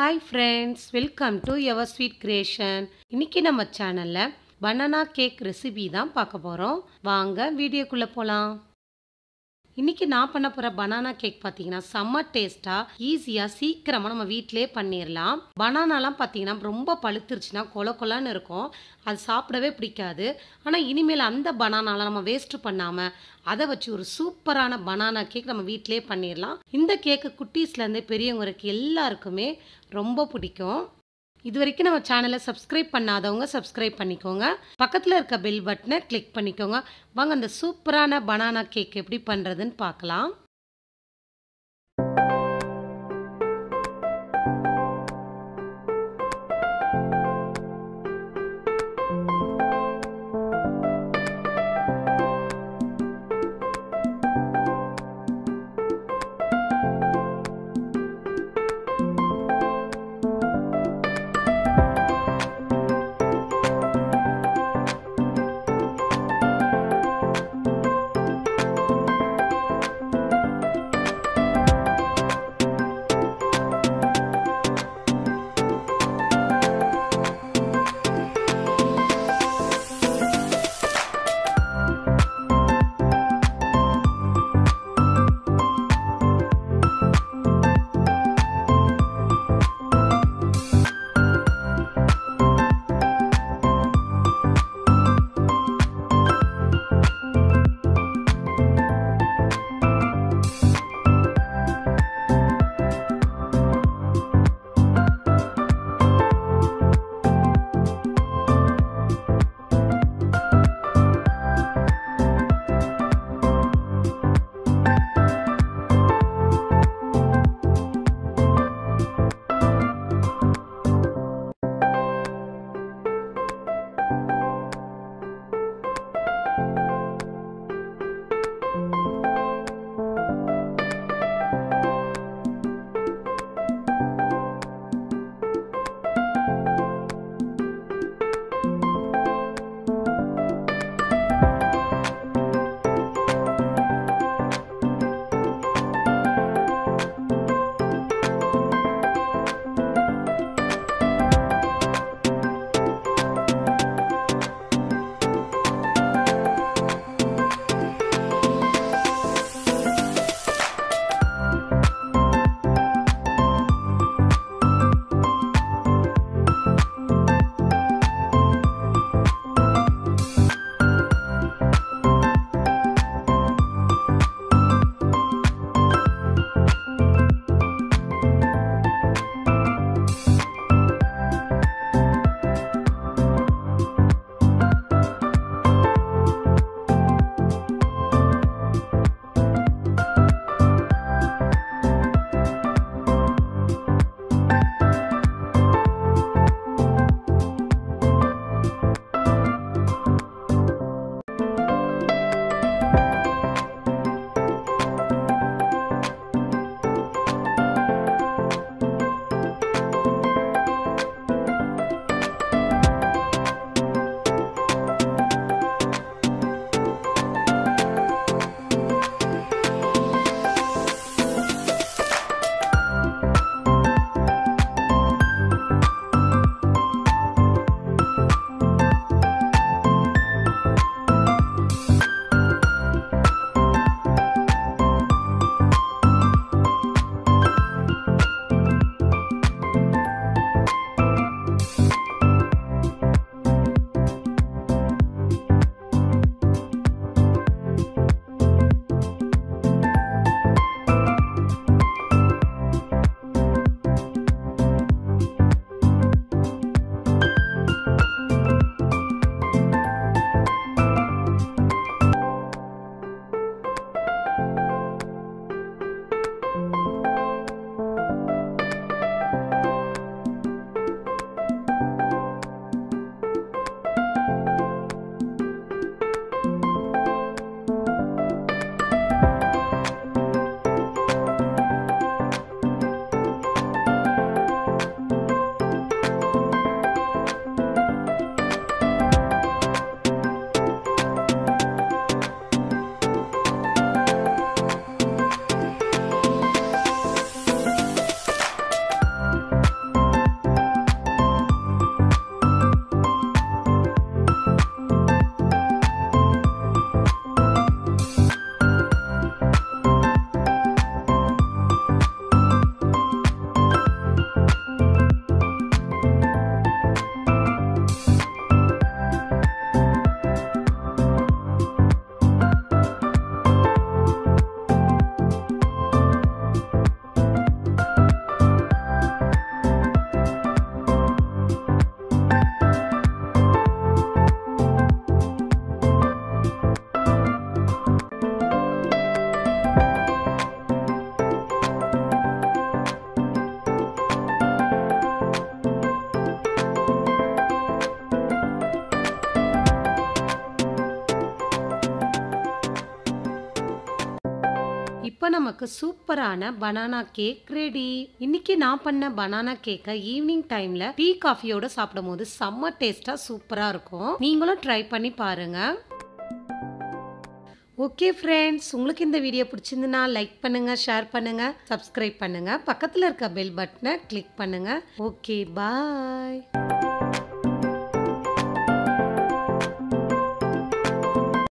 hi friends welcome to ever sweet creation இன்னைக்கு நம்ம சேனலில் பனானா கேக் ரெசிபி தான் பார்க்க போகிறோம் வாங்க வீடியோக்குள்ளே போகலாம் இன்னைக்கு நான் பண்ண போகிற பனானா கேக் பார்த்தீங்கன்னா செம்ம டேஸ்ட்டாக ஈஸியாக சீக்கிரமாக நம்ம வீட்டிலே பண்ணிடலாம் பனானாலாம் பார்த்தீங்கன்னா ரொம்ப பழுத்துருச்சுன்னா கொல கொலன்னு இருக்கும் அது சாப்பிடவே பிடிக்காது ஆனால் இனிமேல் அந்த பனானாலாம் நம்ம வேஸ்ட்டு பண்ணாமல் அதை வச்சு ஒரு சூப்பரான பனானா கேக் நம்ம வீட்டிலே பண்ணிடலாம் இந்த கேக்கு குட்டீஸ்லேருந்து பெரியவங்க வரைக்கும் எல்லாருக்குமே ரொம்ப பிடிக்கும் இது வரைக்கும் நம்ம சேனலை சப்ஸ்கிரைப் பண்ணாதவங்க சப்ஸ்கிரைப் பண்ணிக்கோங்க பக்கத்தில் இருக்க பெல் பட்டனை கிளிக் பண்ணிக்கோங்க வாங்க அந்த சூப்பரான பனானா கேக் எப்படி பண்ணுறதுன்னு பார்க்கலாம் இப்போ நமக்கு சூப்பரான பனானா கேக் ரெடி இன்னைக்கு நான் பண்ண பனானா கேக்கை ஈவினிங் டைம்ல டீ காஃபியோட சாப்பிடும் போது செம்ம டேஸ்டா சூப்பரா இருக்கும் நீங்களும் ட்ரை பண்ணி பாருங்க ஓகே ஃப்ரெண்ட்ஸ் உங்களுக்கு இந்த வீடியோ பிடிச்சிருந்துன்னா லைக் பண்ணுங்க ஷேர் பண்ணுங்க சப்ஸ்கிரைப் பண்ணுங்க பக்கத்தில் இருக்க பெல் பட்டனை கிளிக் பண்ணுங்க ஓகே பாய்